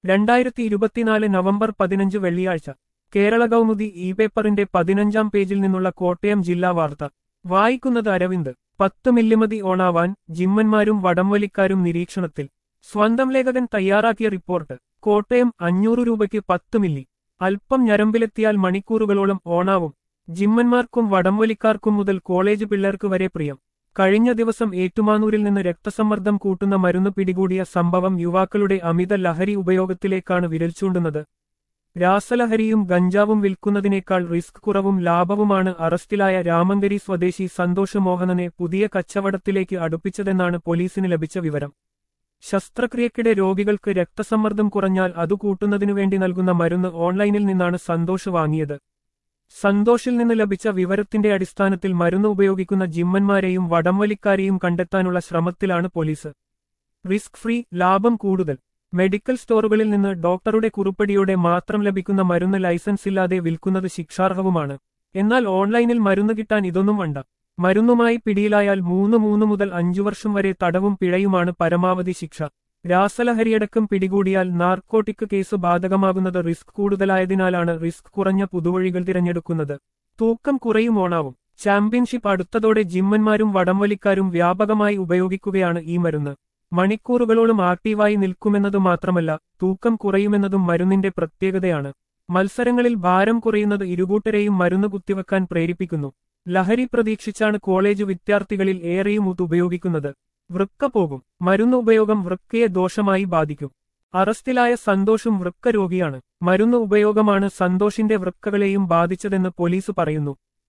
രണ്ടായിരത്തി ഇരുപത്തിനാല് നവംബർ പതിനഞ്ച് വെള്ളിയാഴ്ച കേരള കൗമുദി ഇ പേപ്പറിന്റെ പതിനഞ്ചാം പേജിൽ നിന്നുള്ള കോട്ടയം ജില്ലാ വാർത്ത വായിക്കുന്നത് അരവിന്ദ് പത്ത് മില്ലിമതി ഓണാവാൻ ജിമ്മന്മാരും വടംവലിക്കാരും നിരീക്ഷണത്തിൽ സ്വന്തം ലേഖകൻ തയ്യാറാക്കിയ റിപ്പോർട്ട് കോട്ടയം അഞ്ഞൂറ് രൂപയ്ക്ക് പത്ത് മില്ലി അല്പം ഞരമ്പിലെത്തിയാൽ മണിക്കൂറുകളോളം ഓണാവും ജിമ്മന്മാർക്കും വടംവലിക്കാർക്കും മുതൽ കോളേജ് പിള്ളേർക്ക് വരെ പ്രിയം കഴിഞ്ഞ ദിവസം ഏറ്റുമാനൂരിൽ നിന്ന് രക്തസമ്മർദ്ദം കൂട്ടുന്ന മരുന്ന് പിടികൂടിയ സംഭവം യുവാക്കളുടെ അമിത ലഹരി ഉപയോഗത്തിലേക്കാണ് വിരൽച്ചൂണ്ടുന്നത് രാസലഹരിയും ഗഞ്ചാവും വിൽക്കുന്നതിനേക്കാൾ റിസ്ക് കുറവും ലാഭവുമാണ് അറസ്റ്റിലായ രാമങ്കരി സ്വദേശി സന്തോഷ് മോഹനനെ പുതിയ കച്ചവടത്തിലേക്ക് അടുപ്പിച്ചതെന്നാണ് പോലീസിന് ലഭിച്ച വിവരം ശസ്ത്രക്രിയക്കിടെ രോഗികൾക്ക് രക്തസമ്മർദ്ദം കുറഞ്ഞാൽ അത് കൂട്ടുന്നതിനുവേണ്ടി നൽകുന്ന മരുന്ന് ഓൺലൈനിൽ നിന്നാണ് സന്തോഷ് വാങ്ങിയത് സന്തോഷിൽ നിന്ന് ലഭിച്ച വിവരത്തിന്റെ അടിസ്ഥാനത്തിൽ മരുന്ന് ഉപയോഗിക്കുന്ന ജിമ്മന്മാരെയും വടംവലിക്കാരെയും കണ്ടെത്താനുള്ള ശ്രമത്തിലാണ് പോലീസ് റിസ്ക് ഫ്രീ ലാഭം കൂടുതൽ മെഡിക്കൽ സ്റ്റോറുകളിൽ നിന്ന് ഡോക്ടറുടെ കുറിപ്പടിയോടെ മാത്രം ലഭിക്കുന്ന മരുന്ന് ലൈസൻസ് ഇല്ലാതെ വിൽക്കുന്നത് ശിക്ഷാർഹവുമാണ് എന്നാൽ ഓൺലൈനിൽ മരുന്ന് കിട്ടാൻ ഇതൊന്നും വേണ്ട മരുന്നുമായി പിടിയിലായാൽ മൂന്ന് മൂന്ന് മുതൽ അഞ്ചു വർഷം വരെ തടവും പിഴയുമാണ് പരമാവധി ശിക്ഷ രാസലഹരിയടക്കം പിടികൂടിയാൽ നാർക്കോട്ടിക് കേസ് ബാധകമാകുന്നത് റിസ്ക് കൂടുതലായതിനാലാണ് റിസ്ക് കുറഞ്ഞ പുതുവഴികൾ തിരഞ്ഞെടുക്കുന്നത് തൂക്കം കുറയും ഓണാവും ചാമ്പ്യൻഷിപ്പ് അടുത്തതോടെ ജിമ്മന്മാരും വടംവലിക്കാരും വ്യാപകമായി ഉപയോഗിക്കുകയാണ് ഈ മരുന്ന് മണിക്കൂറുകളോളം ആക്റ്റീവായി നിൽക്കുമെന്നത് മാത്രമല്ല തൂക്കം കുറയുമെന്നതും മരുന്നിന്റെ പ്രത്യേകതയാണ് മത്സരങ്ങളിൽ ഭാരം കുറയുന്നത് ഇരുകൂട്ടരെയും മരുന്ന് കുത്തിവെക്കാൻ പ്രേരിപ്പിക്കുന്നു ലഹരി പ്രതീക്ഷിച്ചാണ് കോളേജ് വിദ്യാർത്ഥികളിൽ ഏറെയും ഇത് ഉപയോഗിക്കുന്നത് വൃക്ക പോകും മരുന്ന് ഉപയോഗം വൃക്കയെ ദോഷമായി ബാധിക്കും അറസ്റ്റിലായ സന്തോഷും വൃക്ക രോഗിയാണ് മരുന്ന് ഉപയോഗമാണ് സന്തോഷിന്റെ വൃക്കകളെയും ബാധിച്ചതെന്ന് പോലീസ് പറയുന്നു